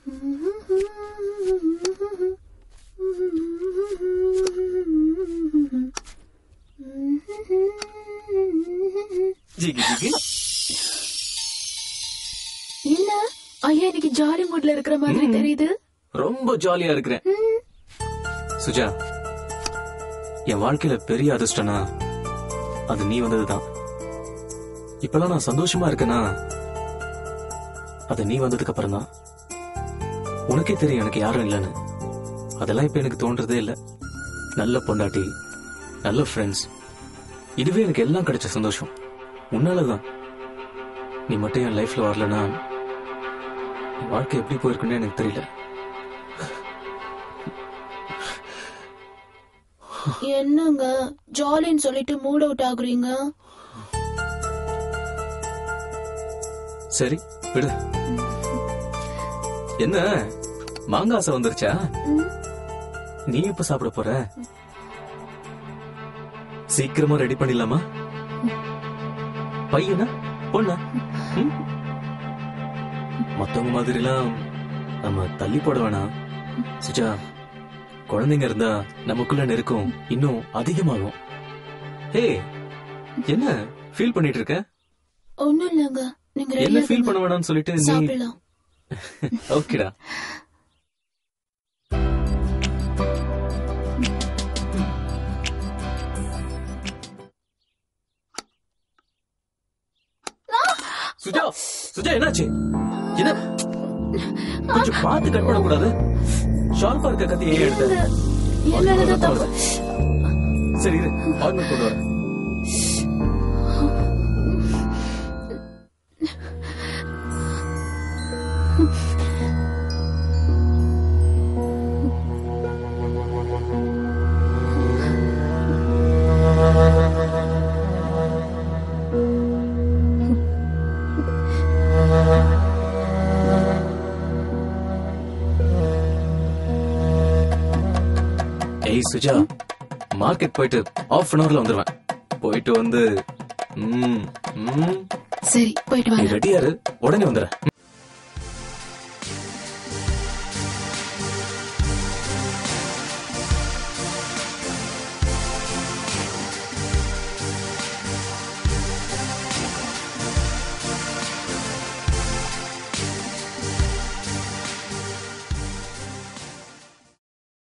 ஜிகி ஜிகி என்ன ஐயா இன்னைக்கு ஜாலி மூட்ல இருக்கிற மாதிரி தெரியுது ரொம்ப ஜாலியா இருக்கிறேன் சுஜா என் வாழ்க்கையில பெரிய அதிர்ஷ்டனா அது நீ வந்ததுதான் இப்பெல்லாம் நான் சந்தோஷமா இருக்கேனா அது நீ வந்ததுக்கு அப்புறம் தான் உனக்கே தெரியும் எனக்கு யாரும் இல்லைன்னு அதெல்லாம் இப்ப எனக்கு தோன்றதே இல்ல நல்ல பொண்டாட்டி நல்ல ஃப்ரெண்ட்ஸ் இதுவே எனக்கு எல்லாம் கிடைச்ச சந்தோஷம் உன்னாலதான் நீ மட்டும் என் லைஃப்ல வரலனா என் வாழ்க்கை எப்படி போயிருக்குன்னு எனக்கு தெரியல என்னங்க ஜாலின்னு சொல்லிட்டு மூட் அவுட் ஆகுறீங்க சரி விடு என்ன மாங்காய் ஆசை வந்துருச்சா நீ எப்ப சாப்பிட போற சீக்கிரமா ரெடி பண்ணிடலாமா பையனா பொண்ணா ம்? மத்தவங்க மாதிரிலாம் நம்ம தள்ளி போட வேணாம் சுஜா குழந்தைங்க இருந்தா நமக்குள்ள நெருக்கம் இன்னும் அதிகமாகும் ஹே என்ன ஃபீல் பண்ணிட்டு இருக்க ஒண்ணும் இல்லங்க நீங்க என்ன ரெடியா ஃபீல் பண்ண வேணாம்னு சொல்லிட்டு நீ சாப்பிடலாம் ஓகேடா சுஜா சுஜா என்னாச்சு என்ன கொஞ்சம் பார்த்து கட் பண்ணக்கூடாது ஷார்ப்பா இருக்க கத்தி ஏன் எடுத்த என் மேலதான் தப்பு சரி இரு ஆர்டர் கொண்டு வரேன் ஏய் சுஜா மார்க்கெட் போயிட்டு ஆஃப் அன் ஹவர்ல வந்துருவேன் போயிட்டு வந்து ம், ம், சரி போயிட்டு நீ வாங்க ரெடியாரு உடனே வந்துடுறேன்